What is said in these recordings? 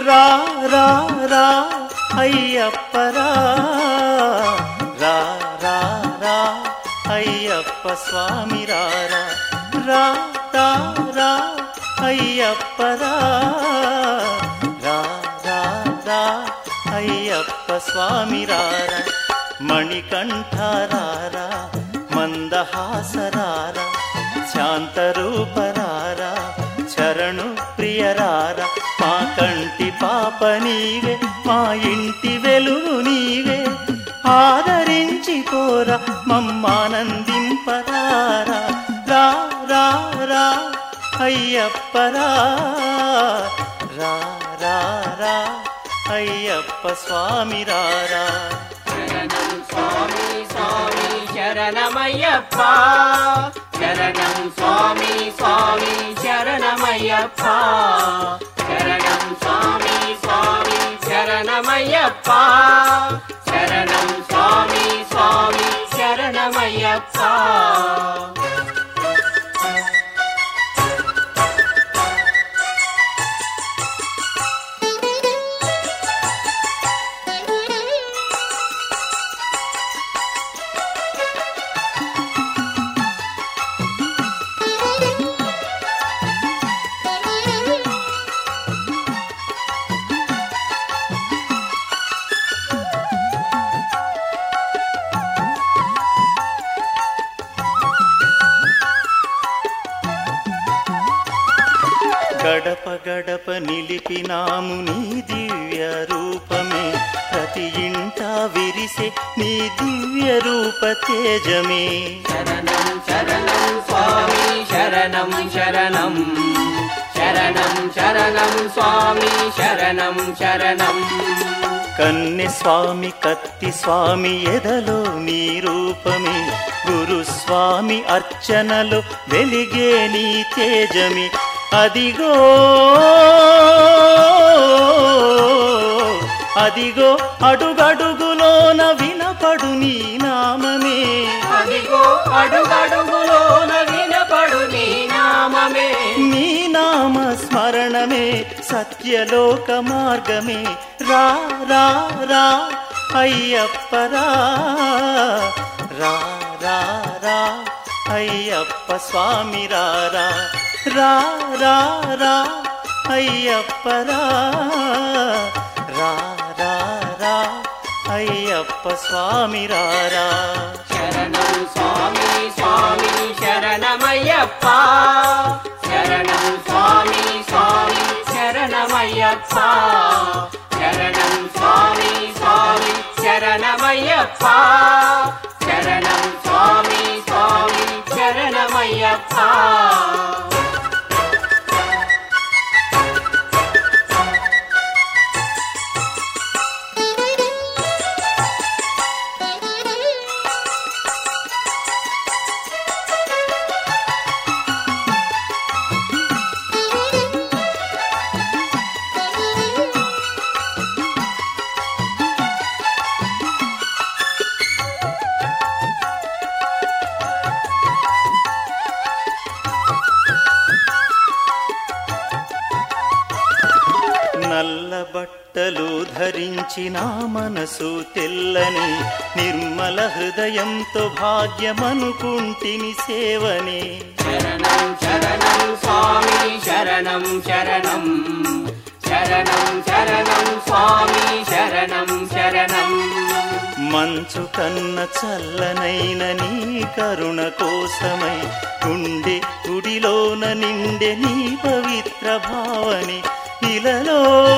రా రా రా అయ్యప్పరా రా రా రా అయ్యప్ప స్వామి రారా రా రా రా అయ్యప్పరా రా రా రా అయ్యప్ప స్వామి రారా మణికంఠారారా మందహాసరారా శాంతరూపరారా చరణు ప్రియరారా మా కంటి పాప నీవే మా ఇంటి వెలుగు నీవే ఆదరించి కోరా మమ్మానందింపరారా రా రా రా అయ్యప్పరా రా రా రా అయ్యప్ప స్వామి రారా శరణం స్వామి స్వామి శరణమయ్యప్ప శరణం స్వామి స్వామి శరణమయ్యప్ప శరణం స్వామి స్వామి శరణమయ్యప్ప శరణం స్వామి స్వామి శరణమయ్యప్ప గడప గడప నిలిపినాము నీ దివ్య రూపమే ప్రతి ఇంట విరిసే నీ దివ్య రూప తేజమే శరణం శరణం స్వామి శరణం శరణం శరణం శరణం స్వామి శరణం శరణం కన్నె స్వామి కత్తి స్వామి ఎదలో నీ రూపమే గురుస్వామి అర్చనలో వెలిగే నీ తేజమే అదిగో అదిగో అడుగడుగులోన వినపడు నీ నామమే అదిగో అడుగడుగులోన వినపడు నీ నామమే నీ నామ స్మరణమే సత్యలోక మార్గమే రా రా రా అయ్యప్పరా రా రా రా అయ్యప్ప స్వామి రారా రా రా రా అయ్యప్పరా రా రా రా అయ్యప్ప స్వామి రారా శరణం స్వామి స్వామి శరణమయ్యప్ప శరణం స్వామి స్వామి శరణమయ్యప్ప శరణం స్వామి స్వామి శరణమయ్యప్ప శరణం స్వామి స్వామి శరణమయ్యప్ప నల్ల బట్టలు ధరించిన మనసు తెల్లని నిర్మల హృదయంతో భాగ్యమనుకుంటిని సేవనే శరణం శరణం స్వామి శరణం శరణం శరణం శరణం స్వామి శరణం శరణం మంచు కన్న చల్లనైన నీ కరుణ కోసమై గుండె గుడిలోన నిండె నీ పవిత్ర భావని ఇలలో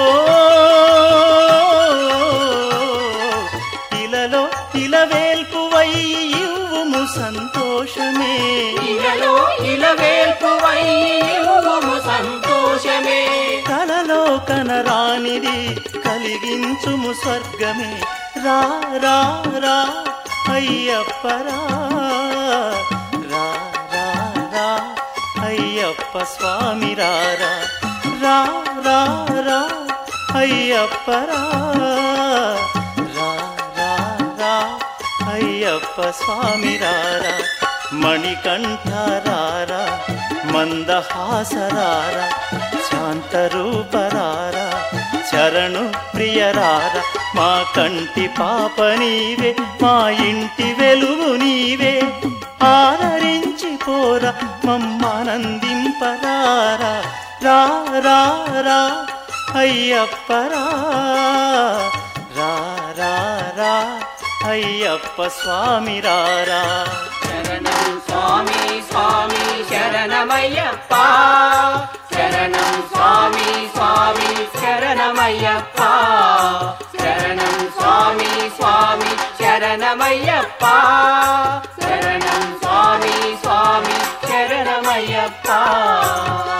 ఇలలో ఇలవేల్పువై ఇవ్వుము సంతోషమే ఇలలో ఇలవేల్పువై ఇవ్వుము సంతోషమే కలలో కనరానిది కలిగించుము స్వర్గమే రా రా రా అయ్యప్పరా రా రా రా అయ్యప్ప స్వామి రారా రా రా రా అయ్యప్పరా రా రా రా అయ్యప్ప స్వామి రారా మణికంఠరారా మందహాసరారా శాంతరూపరారా శరణు ప్రియరార మా కంటి పాప నీవే మా ఇంటి వెలుగు నీవే ఆదరించి పోరా మమ్మానందింపరారా రా రా రా అయ్యప్పరా రా రా రా అయ్యప్ప స్వామి రారా శరణం స్వామి స్వామి శరణమయ్యప్ప శరణం స్వామి స్వామి శరణమయ్యప్ప శరణం స్వామి స్వామి శరణమయ్యప్ప శరణం స్వామి స్వామి శరణమయ్యప్ప